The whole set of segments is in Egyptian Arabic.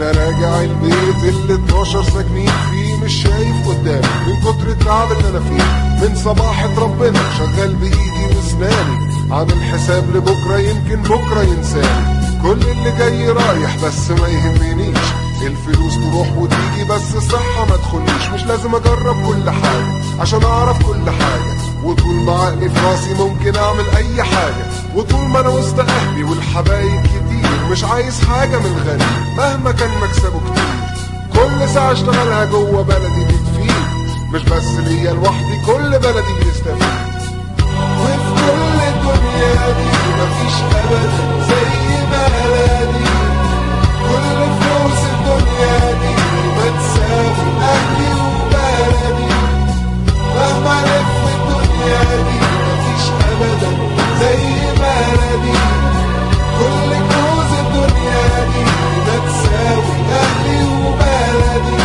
وانا راجع البيت اللي 12 ساكنين فيه مش شايف قدامي من كتر التعب اللي انا فيه من صباحة ربنا شغال بايدي واسناني عامل حساب لبكرة يمكن بكرة ينساني كل اللي جاي رايح بس ما يهمنيش الفلوس تروح وتيجي بس الصحة ما تخليش مش لازم اجرب كل حاجة عشان اعرف كل حاجة وطول ما عقلي في راسي ممكن اعمل اي حاجة وطول ما انا وسط اهلي والحبايب كتير مش عايز حاجة من غني مهما كان مكسبه كتير كل ساعة اشتغلها جوه بلدي بتفيد مش بس ليا لوحدي كل بلدي بيستفيد وفي كل الدنيا دي مفيش ابدا زي بلدي كل فلوس الدنيا دي ما تساوي اهلي وبلدي مهما الف الدنيا دي مفيش ابدا زي بلدي كل كنوز الدنيا دي ما تساوي اهلي وبلدي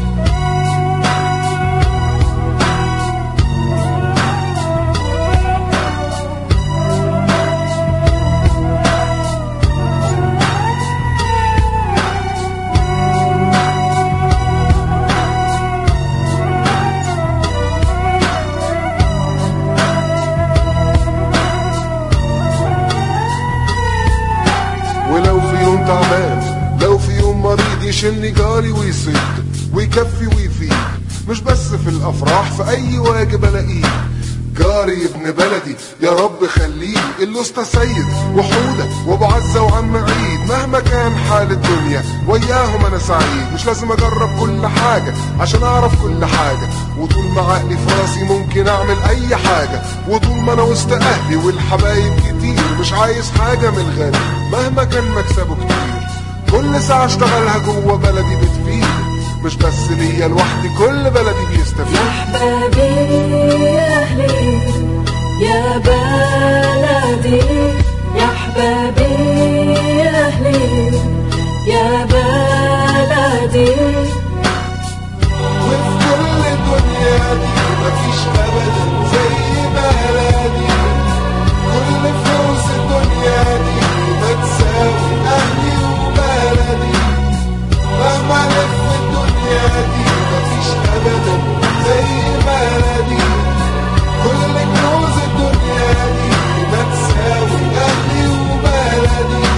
ولو في يوم تعبان لو في يوم مريض يشيلني جاري ويصيد ويكفي ويفيد مش بس في الافراح في اي واجب الاقيه جاري ابن بلدي يا رب خليه الاسطى سيد وحوده وابو عزه وعم عيد مهما كان حال الدنيا وياهم انا سعيد مش لازم اجرب كل حاجه عشان اعرف كل حاجه وطول ما عقلي في راسي ممكن اعمل اي حاجه وطول ما انا وسط اهلي والحبايب كتير مش عايز حاجه من الغني مهما كان مكسبه كتير كل ساعه اشتغلها جوه بلدي بتفيد مش بس ليا لوحدي كل بلدي بيستفيد يا احبابي يا اهلي يا بلدي يا احبابي يا اهلي يا بلدي وفي كل الدنيا دي مفيش ابدا زي بلدي كل فلوس الدنيا دي ما تساوي اهلي وبلدي مهما الف الدنيا دي مفيش ابدا زي بلدي كل كنوز الدنيا دي ما تساوي اهلي وبلدي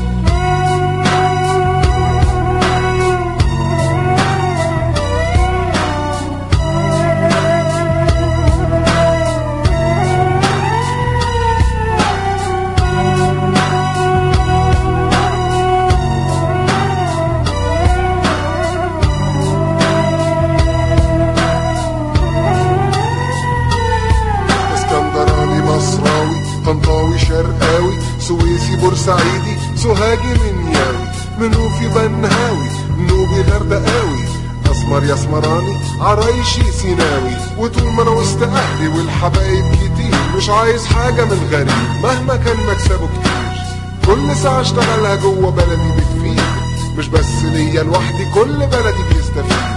اسكندراني مصراوي طنطاوي شرقاوي سويسي بورسعيدي سوهاجي منياوي منوفي بنهاوي نوبي غردقاوي اسمر يا اسمراني عرايشي سيناوي وطول ما انا وسط اهلي والحبايب كتير مش عايز حاجه من غريب مهما كان مكسبه كتير كل ساعه اشتغلها جوه بلدي بتفيد مش بس ليا لوحدي كل بلدي بيستفيد